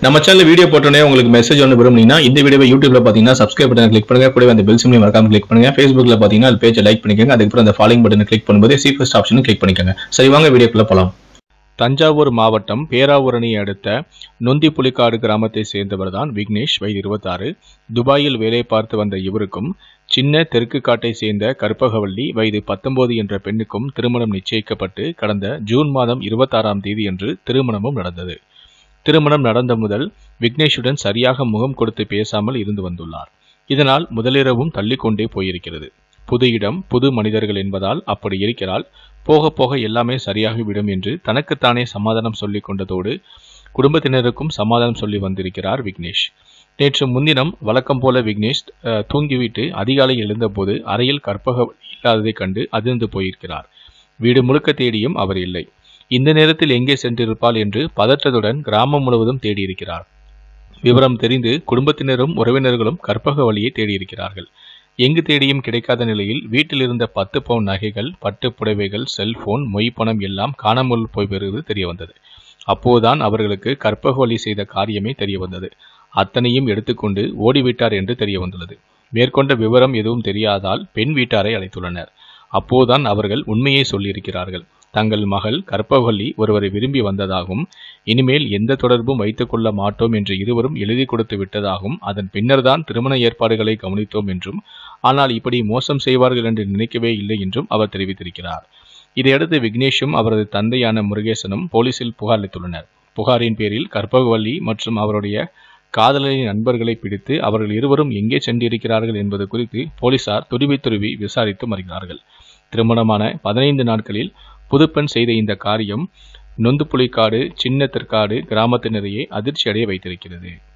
நம்ம channel video போட்டோன்னே உங்களுக்கு மெசேஜ் ஒன்று விரும்புனீங்கன்னா இந்த வீடியோவை யூடியூப்ல பார்த்தீங்கன்னா சப்ஸ்கிரைப் பட்டன் கிளிக் பண்ணுங்க கூடவே அந்த பெல் சிம்லையும் மறக்காம கிளிக் பண்ணுங்க ஃபேஸ்புக்ல பார்த்தீங்கன்னா அது பேஜை லைக் பண்ணிக்கோங்க அதுக்கப்புறம் அந்த ஃபாலோயிங் பட்டனை கிளிக் பண்ணும்போது சி ஃபர்ஸ்ட் ஆப்ஷனும் கிளிக் பண்ணிக்கோங்க சரி வாங்க வீடியோக்குள்ள போலாம் தஞ்சாவூர் மாவட்டம் பேராவூரணியை அடுத்த நொந்தி புலிக்காடு கிராமத்தை சேர்ந்தவர் தான் விக்னேஷ் வயது இருபத்தாறு துபாயில் வேலை பார்த்து வந்த இவருக்கும் சின்ன தெற்கு காட்டை சேர்ந்த கற்பகவள்ளி வயது பத்தொன்பது என்ற பெண்ணுக்கும் திருமணம் நிச்சயிக்கப்பட்டு கடந்த ஜூன் மாதம் இருபத்தாறாம் தேதியன்று திருமணமும் நடந்தது திருமணம் நடந்த முதல் விக்னேஷுடன் சரியாக முகம் கொடுத்து பேசாமல் இருந்து வந்துள்ளார் இதனால் முதலிரவும் தள்ளிக்கொண்டே போயிருக்கிறது புது இடம் புது மனிதர்கள் என்பதால் அப்படி இருக்கிறாள் போக போக எல்லாமே சரியாகிவிடும் என்று தனக்குத்தானே சமாதானம் சொல்லிக் கொண்டதோடு குடும்பத்தினருக்கும் சமாதானம் சொல்லி வந்திருக்கிறார் விக்னேஷ் நேற்று முன்தினம் வழக்கம் போல விக்னேஷ் அஹ், தூங்கிவிட்டு அதிகாலை எழுந்தபோது அறையில் கற்பக இல்லாததைக் கண்டு அதிர்ந்து போயிருக்கிறார் வீடு முழுக்க தேடியும் அவர் இல்லை இந்த நேரத்தில் எங்கே சென்றிருப்பாள் என்று பதற்றத்துடன் கிராமம் முழுவதும் தேடியிருக்கிறார் விவரம் தெரிந்து குடும்பத்தினரும் உறவினர்களும் கற்பக வழியை தேடியிருக்கிறார்கள் எங்கு தேடியும் கிடைக்காத நிலையில் வீட்டில் இருந்த பத்து பவுன் நகைகள் பட்டு புடவைகள் செல்போன் மொய் பணம் எல்லாம் காணாமல் போய் வருவது தெரிய வந்தது அப்போதுதான் அவர்களுக்கு கற்பக வழி செய்த காரியமே தெரிய வந்தது அத்தனையும் எடுத்துக்கொண்டு ஓடிவிட்டார் என்று தெரிய வந்துள்ளது மேற்கொண்ட விவரம் எதுவும் தெரியாதால் பெண் வீட்டாரை அழைத்துள்ளனர் அப்போதுதான் அவர்கள் உண்மையை சொல்லியிருக்கிறார்கள் தங்கள் மகள் கற்பகவல்லி ஒருவரை விரும்பி வந்ததாகவும் இனிமேல் எந்த தொடர்பும் வைத்துக் கொள்ள மாட்டோம் என்று இருவரும் எழுதி கொடுத்து விட்டதாகவும் அதன் பின்னர்தான் திருமண ஏற்பாடுகளை கவனித்தோம் என்றும் ஆனால் இப்படி மோசம் செய்வார்கள் என்று நினைக்கவே இல்லை என்றும் அவர் தெரிவித்திருக்கிறார் இதையடுத்து விக்னேஷும் அவரது தந்தையான முருகேசனும் போலீசில் புகார் அளித்துள்ளனர் புகாரின் பேரில் கற்பகவல்லி மற்றும் அவருடைய காதலரின் நண்பர்களை பிடித்து அவர்கள் இருவரும் எங்கே சென்றிருக்கிறார்கள் என்பது குறித்து போலீசார் துருவி துருவி விசாரித்து வருகிறார்கள் திருமணமான பதினைந்து நாட்களில் புதுப்பெண் செய்த இந்த காரியம் நொந்துப்புலிக்காடு சின்ன தெற்காடு கிராமத்தினரையே அதிர்ச்சி அடைய வைத்திருக்கிறது